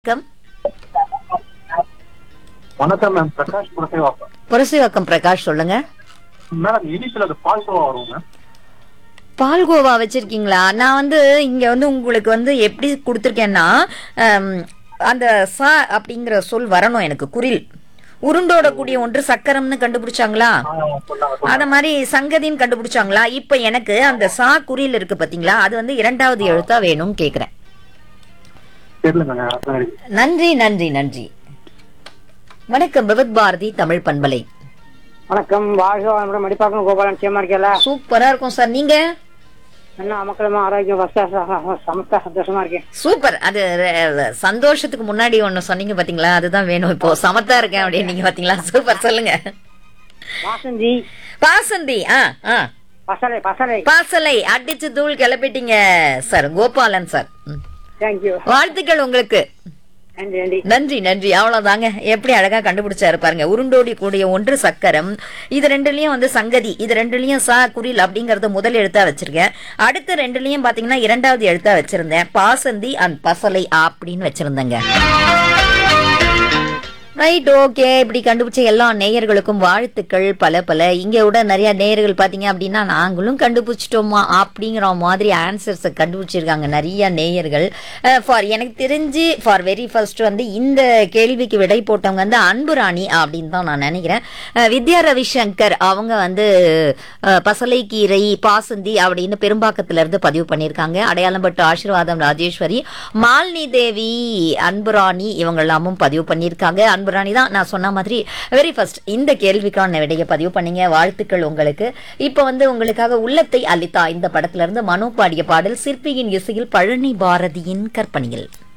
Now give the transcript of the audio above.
வணக்கம் வணக்கம் மேம் பிரகாஷ் புரசேவாப்பா புரசிவாக்கம் பிரகாஷ் சொல்லுங்க மேடம் இனிஷியல் அது பால்கோவா வரும் மேம் பால்கோவா வச்சிருக்கீங்களா நான் வந்து இங்க வந்து உங்களுக்கு வந்து எப்படி கொடுத்துருக்கேன்னா ஹம், அந்த ச அப்படிங்கிற சொல் வரணும் எனக்கு குரில் உருண்டோட கூடிய ஒன்று சக்கரம்னு கண்டுபிடிச்சாங்களா ஆ, சொன்னாங்க அத மாதிரி சங்கதின்னு கண்டுபிடிச்சாங்களா இப்ப எனக்கு அந்த சா குறில் இருக்கு பாத்தீங்களா அது வந்து இரண்டாவது எழுத்தா வேணும்னு கேக்குறேன் தெரியலங்க சரி நன்றி நன்றி நன்றி வணக்கம் விவத் பாரதி தமிழ் பண்பலை வணக்கம் வாழ்க வளமுடன் மடிப்பாக்கம் கோபாலன் நிச்சயமா இருக்கல சூப்பரா இருக்கும் சார் நீங்க என்ன மக்களுமா ஆரோக்கியம் வசதியா சமத்தா சந்தோஷமா இருக்கேன் சூப்பர் அது ர- சந்தோஷத்துக்கு முன்னாடி ஒண்ணு சொன்னீங்க பாத்தீங்களா அதுதான் வேணும் இப்போ சமத்தா இருக்கேன் அப்படின்னு நீங்க பாத்தீங்களா சூப்பர் சொல்லுங்க வாசந்தி பாசந்தி ஆ ஆ பசலை பசலை பாசலை அடிச்சு தூள் கிளப்பிட்டீங்க சார் கோபாலன் சார் ம். தேங்க்யூ வாழ்த்துக்கள் உங்களுக்கு நன்றி நன்றி நன்றி நன்றி அவ்வளவுதாங்க எப்படி அழகா கண்டுபிடிச்சாரு பாருங்க உருண்டோடி கூடிய ஒன்று சக்கரம் இது ரெண்டுலயும் வந்து சங்கதி இது ரெண்டுலயும் சா குரில் அப்படிங்கறது முதல் எழுத்தா வச்சிருக்கேன் அடுத்த ரெண்டுலயும் பாத்தீங்கன்னா இரண்டாவது எழுத்தா வச்சிருந்தேன் பாசந்தி அண்ட் பசலை அப்படின்னு வச்சிருந்தேங்க ரைட் ஓகே இப்படி கண்டுபிடிச்ச எல்லா நேயர்களுக்கும் வாழ்த்துக்கள் பல பல இங்க விட நிறைய நேயர்கள் பாத்தீங்க அப்படின்னா நாங்களும் கண்டுபிடிச்சிட்டோமா அப்படிங்கிற மாதிரி ஆன்சர்ஸை கண்டுபிடிச்சிருக்காங்க நிறைய நேயர்கள் ஃபார் எனக்கு தெரிஞ்சு ஃபார் வெரி ஃபர்ஸ்ட் வந்து இந்த கேள்விக்கு விடை போட்டவங்க வந்து அன்புராணி அப்படின்னு தான் நான் நினைக்கிறேன் அஹ், வித்யா ரவிசங்கர் அவங்க வந்து அஹ், பசலைக்கீரை பாசந்தி அப்படின்னு பெரும்பாக்கத்துல இருந்து பதிவு பண்ணியிருக்காங்க அடையாளம் பட்டு ஆசீர்வாதம் ராஜேஸ்வரி மாலினி தேவி அன்புராணி இவங்க எல்லாமும் பதிவு பண்ணியிருக்காங்க அன்புராணி தான் நான் சொன்ன மாதிரி வெரி ஃபர்ஸ்ட் இந்த கேள்விக்கான விடையை பதிவு பண்ணீங்க வாழ்த்துக்கள் உங்களுக்கு இப்போ வந்து உங்களுக்காக உள்ளத்தை அளித்தா இந்த படத்துல இருந்து மனோ பாடிய பாடல் சிற்பியின் இசையில் பழனி பாரதியின் கற்பனையில்